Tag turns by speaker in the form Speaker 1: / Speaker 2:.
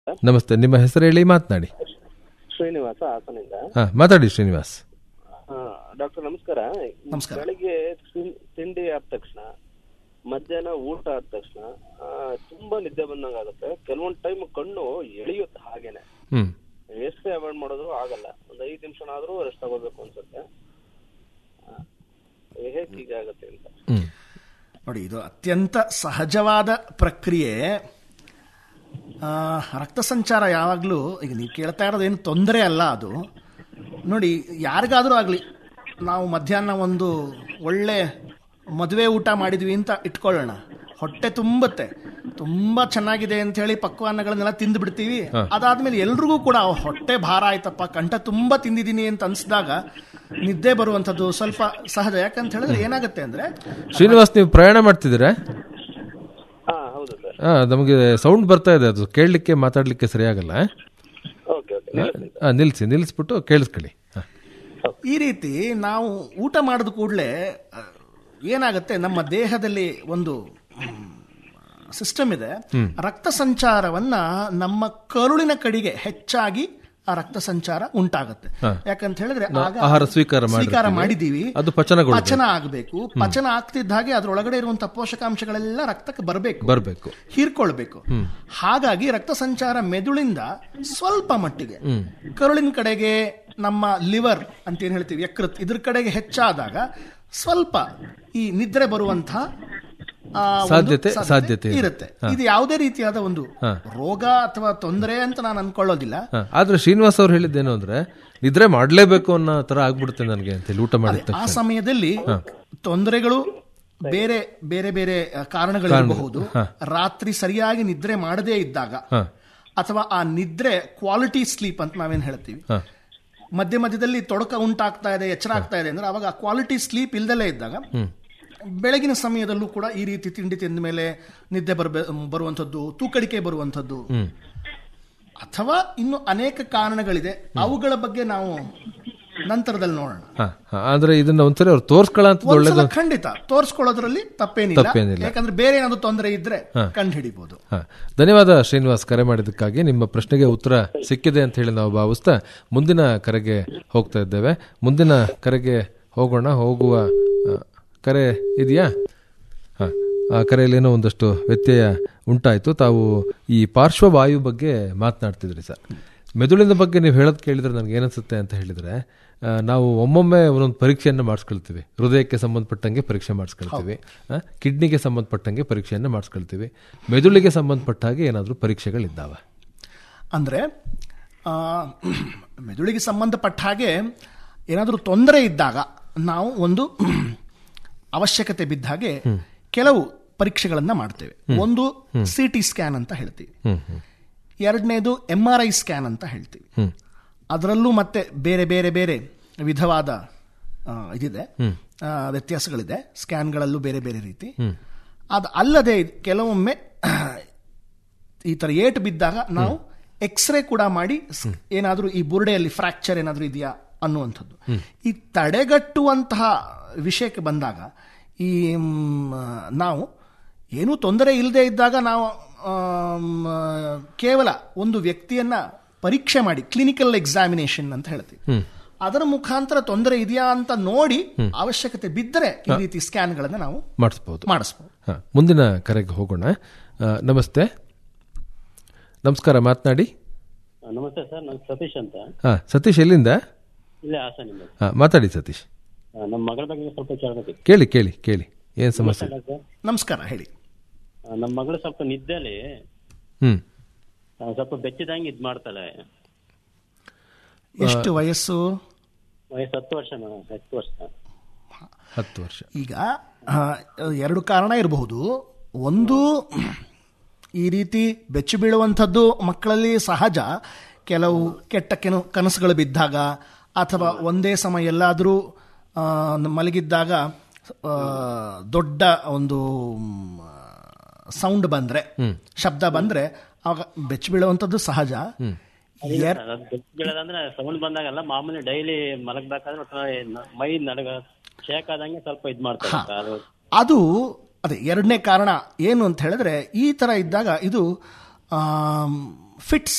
Speaker 1: ನಮಸ್ತೆ ನಿಮ್ಮ ಹೆಸರು ಹೇಳಿ ಮಾತನಾಡಿ
Speaker 2: ಶ್ರೀನಿವಾಸ ಹಾಸನಿಂದ
Speaker 1: ಹಾ ಮಾತಾಡಿ ಶ್ರೀನಿವಾಸ್
Speaker 2: ಡಾಕ್ಟರ್ ನಮಸ್ಕಾರ
Speaker 3: ನಮಸ್ಕಾರ.
Speaker 2: ಬೆಳಿಗ್ಗೆ ತಿನ್- ತಿಂಡಿ ಆದ ತಕ್ಷಣ ಮಧ್ಯಾಹ್ನ ಊಟ ಆದ ತಕ್ಷಣ ಆ, ತುಂಬಾ ನಿದ್ದೆ ಬಂದಂಗ ಆಗುತ್ತೆ ಕೆಲವೊಂದ್ ಟೈಮ್ ಕಣ್ಣು ಎಳೆಯುತ್ತೆ ಹಾಗೇನೆ
Speaker 1: ಹ್ಮ್
Speaker 2: ಎಷ್ಟೇ ಅವಾಯ್ಡ್ ಮಾಡಿದ್ರು ಆಗಲ್ಲ ಒಂದ್ ಐದ್ ನಿಮಿಷನಾದ್ರೂ ರೆಸ್ಟ್ ತಗೋಬೇಕು ಅನ್ಸುತ್ತೆ ಆ, ಹೇಗೆ ಹೀಗೆ ಆಗುತ್ತೆ ಅಂತ
Speaker 1: ಹ್ಮ್
Speaker 3: ನೋಡಿ ಇದು ಅತ್ಯಂತ ಸಹಜವಾದ ಪ್ರಕ್ರಿಯೆ ಆ, ರಕ್ತ ಸಂಚಾರ ಯಾವಾಗಲೂ ಈಗ ನೀವು ಕೇಳ್ತಾ ಇರೋದೇನು ತೊಂದರೆ ಅಲ್ಲ ಅದು ನೋಡಿ ಯಾರಿಗಾದರೂ ಆಗಲಿ ನಾವು ಮಧ್ಯಾಹ್ನ ಒಂದು ಒಳ್ಳೆ ಮದುವೆ ಊಟ ಮಾಡಿದ್ವಿ ಅಂತ ಇಟ್ಕೊಳ್ಳೋಣ ಹೊಟ್ಟೆ ತುಂಬುತ್ತೆ ತುಂಬ ಚೆನ್ನಾಗಿದೆ ಅಂತ ಹೇಳಿ ಪಕ್ವಾನ್ನಗಳನ್ನೆಲ್ಲ ತಿಂದು ಬಿಡ್ತೀವಿ ಅದಾದ್ಮೇಲೆ ಎಲ್ರಿಗೂ ಕೂಡ ಹೊಟ್ಟೆ ಭಾರ ಆಯ್ತಪ್ಪ ಕಂಠ ತುಂಬ ತಿಂದಿದ್ದೀನಿ ಅಂತ ಅನ್ಸಿದಾಗ ನಿದ್ದೆ ಬರುವಂಥದ್ದು ಸ್ವಲ್ಪ ಸಹಜ ಯಾಕಂತ ಹೇಳಿದ್ರೆ ಏನಾಗುತ್ತೆ ಅಂದ್ರೆ
Speaker 1: ಶ್ರೀನಿವಾಸ್ ನೀವು ಪ್ರಯಾಣ ಮಾಡ್ತಿದ್ದೀರಾ
Speaker 2: ಹಾ ಹೌದು ಸರ್
Speaker 1: ಹಾ ನಮಗೆ ಸೌಂಡ್ ಬರ್ತಾ ಇದೆ ಅದು ಕೇಳಲಿಕ್ಕೆ ಮಾತಾಡ್ಲಿಕ್ಕೆ ಸರಿಯಾಗಲ್ಲ
Speaker 2: ಓಕೆ ಓಕೆ
Speaker 1: ಹಾ ನಿಲ್ಸಿ ನಿಲ್ಲಿಸ್ಬಿಟ್ಟು ಕೇಳಿಸ್ಕೊಳ್ಳಿ ಹಾ.
Speaker 3: ಈ ರೀತಿ ನಾವು ಊಟ ಮಾಡಿದ ಕೂಡಲೇ ಏನಾಗುತ್ತೆ ನಮ್ಮ ದೇಹದಲ್ಲಿ ಒಂದು ಸಿಸ್ಟಮ್ ಇದೆ ರಕ್ತ ಸಂಚಾರವನ್ನ ನಮ್ಮ ಕರುಳಿನ ಕಡೆಗೆ ಹೆಚ್ಚಾಗಿ ಆ ರಕ್ತ ಸಂಚಾರ ಉಂಟಾಗುತ್ತೆ ಯಾಕಂತ ಹೇಳಿದ್ರೆ ಆಗ
Speaker 1: ಆಹಾರ ಸ್ವೀಕಾರ
Speaker 3: ಸ್ವೀಕಾರ
Speaker 1: ಮಾಡಿರ್ತೀವಿ.
Speaker 3: ಮಾಡಿದೀವಿ
Speaker 1: ಅದು ಪಚನಗೊಳ್ಬೇಕು.
Speaker 3: ಪಚನ ಆಗಬೇಕು ಪಚನ ಆಗ್ತಿದ್ದ ಹಾಗೆ ಅದ್ರೊಳಗಡೆ ಇರುವಂತಹ ಪೋಷಕಾಂಶಗಳೆಲ್ಲ ರಕ್ತಕ್ಕೆ ಬರಬೇಕು
Speaker 1: ಬರ್ಬೇಕು
Speaker 3: ಹೀರ್ಕೊಳ್ಬೇಕು ಹಾಗಾಗಿ ರಕ್ತ ಸಂಚಾರ ಮೆದುಳಿಂದ ಸ್ವಲ್ಪ ಮಟ್ಟಿಗೆ ಕರುಳಿನ ಕಡೆಗೆ ನಮ್ಮ ಲಿವರ್ ಅಂತ ಏನ್ ಹೇಳ್ತೀವಿ ಯಕೃತ್ ಇದ್ರ ಕಡೆಗೆ ಹೆಚ್ಚಾದಾಗ ಸ್ವಲ್ಪ ಈ ನಿದ್ರೆ ಬರುವಂತಹ ಆ, ಒಂದು
Speaker 1: ಸಾಧ್ಯತೆ- ಸಾಧ್ಯತೆ ಇದೆ.
Speaker 3: ಇರುತ್ತೆ ಇದು ಯಾವುದೇ ರೀತಿಯಾದ ಒಂದು ರೋಗ ಅಥವಾ ತೊಂದರೆ ಅಂತ ನಾನು ಅನ್ಕೊಳ್ಳೋದಿಲ್ಲ
Speaker 1: ಹಾ, ಆದ್ರೆ ಶ್ರೀನಿವಾಸ್ ಅವ್ರು ಹೇಳಿದ್ದೇನು ಅಂದ್ರೆ ನಿದ್ರೆ ಮಾಡ್ಲೇಬೇಕು ಅನ್ನೋ ತರ ಆಗ್ಬಿಡುತ್ತೆ ನನಗೆ ಅಂತ ಹೇಳಿ ಊಟ ಮಾಡಿದ
Speaker 3: ಆ
Speaker 1: ತಕ್ಷಣ
Speaker 3: ಸಮಯದಲ್ಲಿ ತೊಂದರೆಗಳು ಬೇರೆ ಬೇರೆ ಬೇರೆ ಆ, ಕಾರಣಗಳಿರಬಹುದು ರಾತ್ರಿ ಸರಿಯಾಗಿ ನಿದ್ರೆ ಮಾಡದೇ ಇದ್ದಾಗ ಅಥವಾ ಆ ನಿದ್ರೆ ಕ್ವಾಲಿಟಿ ಸ್ಲೀಪ್ ಅಂತ ನಾವೇನ್ ಹೇಳ್ತೀವಿ
Speaker 1: ಹಾ.
Speaker 3: ಮಧ್ಯ ಮಧ್ಯದಲ್ಲಿ ತೊಡಕ ಉಂಟಾಗ್ತಾ ಇದೆ ಎಚ್ಚರ ಆಗ್ತಾ ಇದೆ ಅಂದ್ರೆ ಅವಾಗ ಆ ಕ್ವಾಲಿಟಿ ಸ್ಲೀಪ್ ಇಲ್ದಲೇ ಇದ್ದಾಗ ಬೆಳಗಿನ ಸಮಯದಲ್ಲೂ ಕೂಡ ಈ ರೀತಿ ತಿಂಡಿ ತಿಂದ ಮೇಲೆ ನಿದ್ದೆ ಬರ್ಬೇ ಬರುವಂಥದ್ದು ತೂಕಡಿಕೆ ಬರುವಂಥದ್ದು ಅಥವಾ ಇನ್ನು ಅನೇಕ ಕಾರಣಗಳಿದೆ ಅವುಗಳ ಬಗ್ಗೆ ನಾವು ನಂತರದಲ್ಲಿ ನೋಡೋಣ
Speaker 1: ಹಾ, ಹಾ, ಆದ್ರೆ ಇದನ್ನ ಒಂದ್ಸರಿ ಅವ್ರು ತೋರ್ಸ್ಕೊಳ್ಳೋಂಥದ್ದು ಒಳ್ಳೇದು
Speaker 3: ಒಂದ್ಸಲ ಖಂಡಿತ ತೋರಿಸ್ಕೊಳ್ಳೋದ್ರಲ್ಲಿ ತಪ್ಪೇನಿಲ್ಲ
Speaker 1: ತಪ್ಪೇನಿಲ್ಲ.
Speaker 3: ಯಾಕಂದ್ರೆ ಬೇರೆ ಏನಾದ್ರು ತೊಂದರೆ ಇದ್ರೆ ಕಂಡು ಹಿಡಿಬಹುದು
Speaker 1: ಹಾ. ಧನ್ಯವಾದ ಶ್ರೀನಿವಾಸ್ ಕರೆ ಮಾಡಿದ್ದಕ್ಕಾಗಿ ನಿಮ್ಮ ಪ್ರಶ್ನೆಗೆ ಉತ್ತರ ಸಿಕ್ಕಿದೆ ಅಂತ ಹೇಳಿ ನಾವು ಭಾವಿಸ್ತಾ ಮುಂದಿನ ಕರೆಗೆ ಹೋಗ್ತಾ ಇದ್ದೇವೆ ಮುಂದಿನ ಕರೆಗೆ ಹೋಗೋಣ ಹೋಗುವ ಆ, ಕರೆ ಇದೆಯಾ ಹಾ. ಆ ಕರೆಯಲ್ಲಿ ಏನೋ ಒಂದಷ್ಟು ವ್ಯತ್ಯಯ ಉಂಟಾಯಿತು ತಾವು ಈ ಪಾರ್ಶ್ವವಾಯು ಬಗ್ಗೆ ಮಾತನಾಡ್ತಿದ್ರಿ ಸರ್ ಮೆದುಳಿನ ಬಗ್ಗೆ ನೀವು ಹೇಳೋದು ಕೇಳಿದ್ರೆ ನನಗೆ ಏನನ್ಸುತ್ತೆ ಅಂತ ಹೇಳಿದ್ರೆ ಆ, ನಾವು ಒಮ್ಮೊಮ್ಮೆ ಒಂದೊಂದು ಪರೀಕ್ಷೆಯನ್ನು ಮಾಡಿಸ್ಕೊಳ್ತೀವಿ ಹೃದಯಕ್ಕೆ ಸಂಬಂಧಪಟ್ಟಂಗೆ ಪರೀಕ್ಷೆ ಮಾಡಿಸ್ಕೊಳ್ತೀವಿ ಆ, ಕಿಡ್ನಿಗೆ ಸಂಬಂಧಪಟ್ಟಂಗೆ ಪರೀಕ್ಷೆಯನ್ನು ಮಾಡಿಸ್ಕೊಳ್ತೀವಿ ಮೆದುಳಿಗೆ ಸಂಬಂಧಪಟ್ಟ ಹಾಗೆ ಏನಾದರೂ ಪರೀಕ್ಷೆಗಳಿದ್ದಾವೆ
Speaker 3: ಅಂದ್ರೆ ಆ, ಮೆದುಳಿಗೆ ಸಂಬಂಧಪಟ್ಟ ಹಾಗೆ ಏನಾದರೂ ತೊಂದರೆ ಇದ್ದಾಗ ನಾವು ಒಂದು ಅವಶ್ಯಕತೆ ಬಿದ್ದ ಹಾಗೆ ಕೆಲವು ಪರೀಕ್ಷೆಗಳನ್ನ ಮಾಡ್ತೇವೆ ಒಂದು ಸಿ ಟಿ ಸ್ಕ್ಯಾನ್ ಅಂತ ಹೇಳ್ತೀವಿ ಎರಡನೇದು ಎಂ ಆರ್ ಐ ಸ್ಕ್ಯಾನ್ ಅಂತ ಹೇಳ್ತೀವಿ ಅದರಲ್ಲೂ ಮತ್ತೆ ಬೇರೆ ಬೇರೆ ಬೇರೆ ವಿಧವಾದ ಆ, ಇದಿದೆ ಆ, ವ್ಯತ್ಯಾಸಗಳಿದೆ ಸ್ಕ್ಯಾನ್ಗಳಲ್ಲೂ ಬೇರೆ ಬೇರೆ ರೀತಿ ಅದು ಅಲ್ಲದೆ ಕೆಲವೊಮ್ಮೆ ಈ ತರ ಏಟು ಬಿದ್ದಾಗ ನಾವು ಎಕ್ಸ್ರೇ ಕೂಡ ಮಾಡಿ ಸ್- ಏನಾದ್ರೂ ಈ ಬುರುಡೆಯಲ್ಲಿ ಫ್ರಾಕ್ಚರ್ ಏನಾದ್ರೂ ಇದೆಯಾ ಅನ್ನುವಂಥದ್ದು ಈ ತಡೆಗಟ್ಟುವಂತಹ ವಿಷಯಕ್ಕೆ ಬಂದಾಗ ಈ ಮ್, ನಾವು ಏನೂ ತೊಂದರೆ ಇಲ್ಲದೆ ಇದ್ದಾಗ ನಾವು ಆಮ್, ಕೇವಲ ಒಂದು ವ್ಯಕ್ತಿಯನ್ನ ಪರೀಕ್ಷೆ ಮಾಡಿ ಕ್ಲಿನಿಕಲ್ ಎಕ್ಸಾಮಿನೇಷನ್ ಅಂತ ಹೇಳ್ತೀವಿ ಅದರ ಮುಖಾಂತರ ತೊಂದರೆ ಇದೆಯಾ ಅಂತ ನೋಡಿ ಅವಶ್ಯಕತೆ ಬಿದ್ದರೆ ಈ ರೀತಿ ಸ್ಕ್ಯಾನ್ಗಳನ್ನು ನಾವು
Speaker 1: ಮಾಡಿಸ್ಬೋದು
Speaker 3: ಮಾಡಿಸ್ಬೋದು
Speaker 1: ಹಾ, ಮುಂದಿನ ಕರೆಗೆ ಹೋಗೋಣ ಆ, ನಮಸ್ತೆ ನಮಸ್ಕಾರ ಮಾತನಾಡಿ
Speaker 4: ನಮಸ್ತೆ ಸರ್ ನಾನು ಸತೀಶ್ ಅಂತ
Speaker 1: ಹಾ ಸತೀಶ್ ಎಲ್ಲಿಂದ
Speaker 4: ಇಲ್ಲೇ ಹಾಸನಿಂದ
Speaker 1: ಹಾ ಮಾತಾಡಿ ಸತೀಶ್
Speaker 4: ಆ, ನಮ್ಮ ಮಗಳ ಬಗ್ಗೆ ಸ್ವಲ್ಪ ಕೇಳಬೇಕಿತ್ತು
Speaker 1: ಕೇಳಿ ಕೇಳಿ ಕೇಳಿ ಏನ್ ಸಮಸ್ಯೆ
Speaker 4: ಸರ್
Speaker 3: ನಮಸ್ಕಾರ ಹೇಳಿ
Speaker 4: ಆ, ನಮ್ಮ ಮಗಳು ಸ್ವಲ್ಪ ನಿದ್ದೆಲಿ
Speaker 1: ಹ್ಮ್
Speaker 4: ಆ, ಸ್ವಲ್ಪ ಬೆಚ್ಚಿದಂಗೆ ಇದ್ ಮಾಡ್ತಾಳೆ
Speaker 3: ಎಷ್ಟು ವಯಸ್ಸು
Speaker 4: ವಯಸ್ಸು ಹತ್ತು ವರ್ಷ ಮೇಡಮ್ ಹತ್ತು ವರ್ಷ
Speaker 1: ಹತ್ತು ವರ್ಷ
Speaker 3: ಈಗ ಆ, ಎರಡು ಕಾರಣ ಇರಬಹುದು ಒಂದು ಈ ರೀತಿ ಬೆಚ್ಚು ಬೀಳುವಂಥದ್ದು ಮಕ್ಕಳಲ್ಲಿ ಸಹಜ ಕೆಲವು ಕೆಟ್ಟ ಕೆನು ಕನಸುಗಳು ಬಿದ್ದಾಗ ಅಥವಾ ಒಂದೇ ಸಮಯ ಎಲ್ಲಾದರೂ ಆ, ಮಲಗಿದ್ದಾಗ ಆ, ದೊಡ್ಡ ಒಂದು ಸೌಂಡ್ ಬಂದ್ರೆ ಶಬ್ದ ಬಂದ್ರೆ ಆವಾಗ ಬೆಚ್ಚು ಬೀಳುವಂಥದ್ದು ಸಹಜ ಎರ್-
Speaker 4: ಅದು ಬೆಚ್ಚ ಬೀಳೋದಂದ್ರೆ ಸೌಂಡ್ ಬಂದಾಗಲ್ಲ ಮಾಮೂಲಿ ಡೈಲಿ ಮಲಗ್ಬೇಕಾದ್ರೆ ಒಂಥರ ನ- ಮೈ ನಡಗ ಶೇಕ್ ಆದಂಗೆ ಸ್ವಲ್ಪ ಇದ್ ಮಾಡ್ತಾರೆ ಕಾಲು
Speaker 3: ಅದು ಅದೇ ಎರಡನೇ ಕಾರಣ ಏನು ಅಂತ ಹೇಳಿದ್ರೆ ಈ ತರ ಇದ್ದಾಗ ಇದು ಫಿಟ್ಸ್